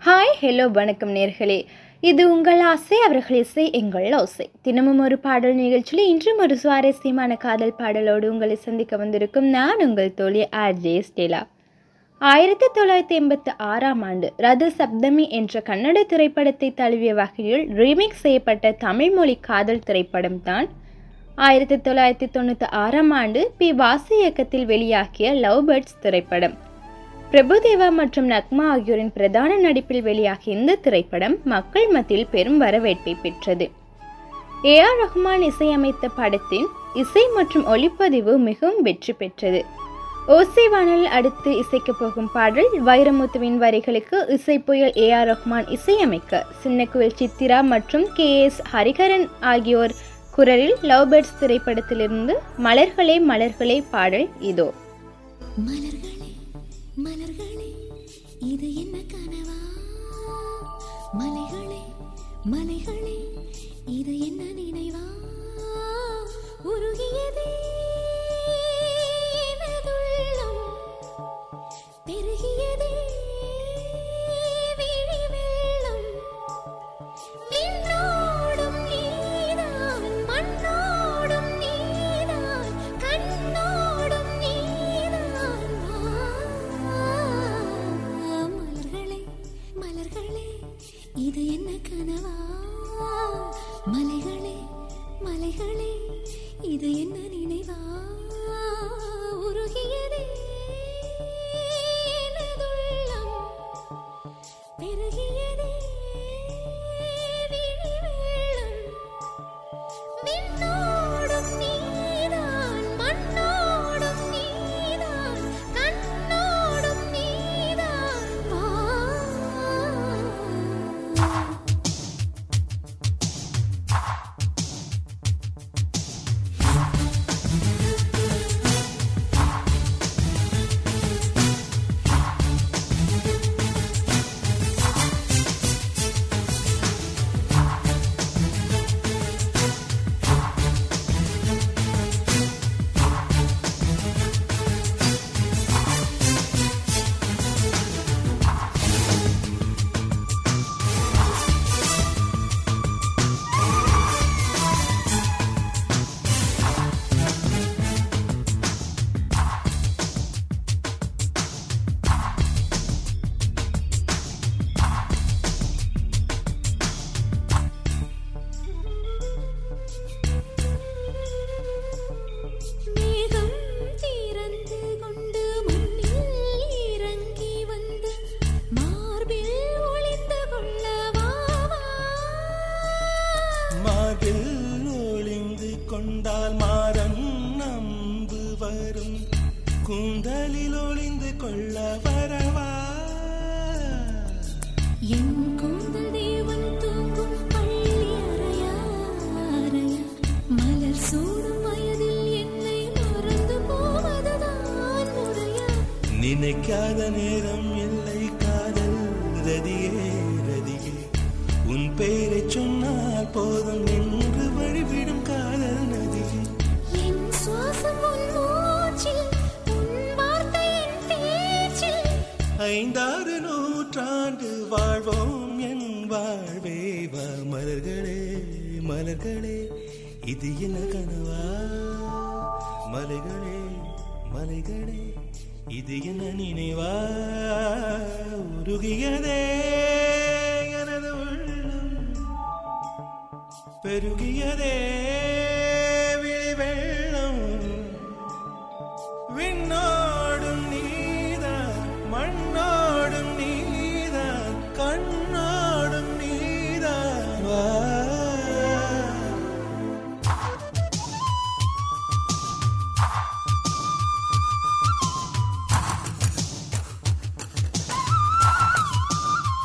Hi hello வணக்கம் நேர்களே இது உங்கள் ஆசை அவர்கள் இசை எங்கள் ஆசை தினமும் ஒரு பாடல் நிகழ்ச்சியில் இன்றும் ஒரு சுவாரஸ்யமான காதல் பாடலோடு உங்களை சந்திக்க வந்திருக்கும் நான் உங்கள் தோழி ஆர்ஜே ஸ்டெலா ஆயிரத்தி தொள்ளாயிரத்தி எண்பத்தி ஆறாம் ஆண்டு ரத சப்தமி என்ற கன்னட திரைப்படத்தை தழுவிய வகையில் ரீமேக் செய்யப்பட்ட தமிழ் மொழி காதல் திரைப்படம் தான் ஆயிரத்தி தொள்ளாயிரத்தி தொண்ணூற்றி ஆறாம் ஆண்டு பி வாசு இயக்கத்தில் வெளியாகிய லவ் பேர்ட்ஸ் திரைப்படம் பிரபுதேவா மற்றும் நக்மா ஆகியோரின் பிரதான நடிப்பில் வெளியாகிய இந்த திரைப்படம் மக்கள் மத்தியில் பெரும் வரவேற்பை பெற்றது ஏ ஆர் ரஹ்மான் இசையமைத்த படத்தின் இசை மற்றும் ஒளிப்பதிவு மிகவும் வெற்றி பெற்றது ஓசை வானல் அடுத்து இசைக்கப் போகும் பாடல் வைரமுத்துவின் வரிகளுக்கு இசை புயல் ஏ ஆர் ரஹ்மான் இசையமைக்க சின்னக்குவில் சித்திரா மற்றும் கே எஸ் ஹரிஹரன் ஆகியோர் குரலில் லவ் பேர்ட்ஸ் திரைப்படத்திலிருந்து மலர்களே மலர்களே பாடல் இதோ மலர்களே மலர்களே இது என்ன கனவா மலைகளே மலைகளே இது என்ன நினைவா உருகியதே எனதுள்ளம். பெருகியதே விழி வெள்ளம். விண்ணோடும் நீதான், மண்ணோடும் நீதான், கண்ணோடும் நீதான். வா, மலர்களே, மலர்களே, இது என்ன கனவா மலைகளே மலைகளே இது என்ன நினைவா உருகியதே எனதுள்ளம். பெருகியதே விழி வெள்ளம். விண்ணோடும் நீதான், மண்ணோடும் நீதான், கண்ணோடும் நீதான். வா. மேகம் திறந்து கொண்டு மண்ணில் இறங்கி வந்து மார்பில் ஒளிந்து கொள்ள வா, வா. மார்பில் ஒளிந்து கொண்டால் மாறன் நம்பு வரும் கூந்தலில் ஒளிந்து கொள்ள வரவா என் கூந்தல் தேவன் தூங்கும் பள்ளி அறையா, அறையா. மலர் சூடும் வயதில் என்னை மறந்து போவதுதான் முறையா நினைக்காத நேரம் இல்லை காதல் ரதியே ரதியே உன் பெயரை சொன்னால் போதும் என்று வழிவிடும் காதல் நதியே என் சுவாசம் உன் மூச்சில், உன் வார்த்தை என் பேச்சில். ஐந்தாறு நூற்றாண்டு வாழ்வோம் என் வாழ்வே வா மலர்களே மலர்களே இது என்ன கனவா மலைகளே மலைகளே இது என்ன நினைவா உருகியதே எனது உள்ளம் பெருகியதே விழி வெள்ளம் விண்ணோடும் நீதான் மண்ணோடும் நீதான் கண்ணோடும் நீதான் வா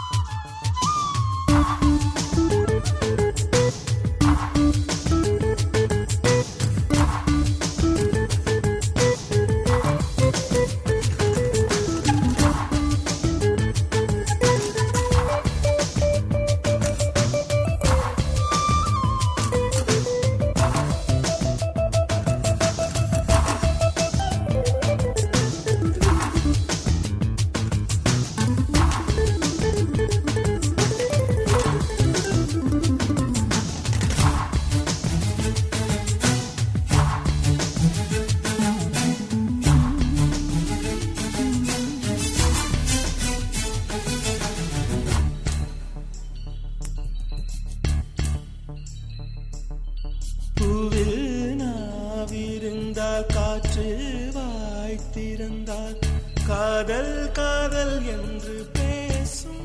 மலர்களே காற்று வாய்த்திருந்தால் காதல் காதல் என்று பேசும்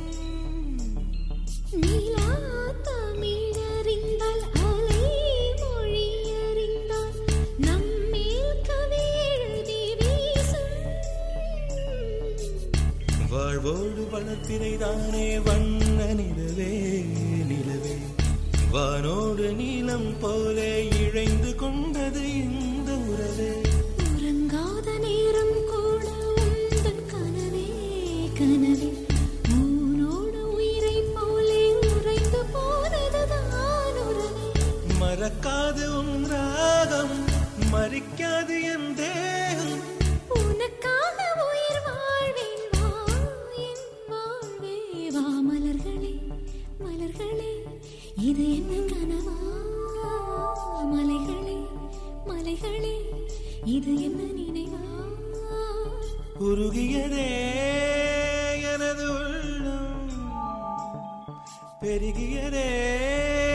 நீலா தமிழறிந்தால் அலை மொழி அறிந்தால் நம்மேல் கவி எழுதி வீசும் வாழ்வோடு வளர்த்திரைதானே வண்ண நிலவே நிலவே வானோடு நீலம் போலே இழைந்து கொண்டது இந்த உறவே உறங்காத நேரம் கூட உந்தன் கனவே கனவே ஊனோடு உயிரை போலே உறைந்து போனதுதான் உறவே மறக்காது உன் ராகம் மறிக்காது என் தேகம் உனக்காக உயிர் வாழ்வேன் வா என் வாழ்வே வா மலர்களே மலர்களே இது என்ன கனவா மலைகளே மலைகளே இது என்ன நினைவா உருகியதே எனது உள்ளம் பெருகியதே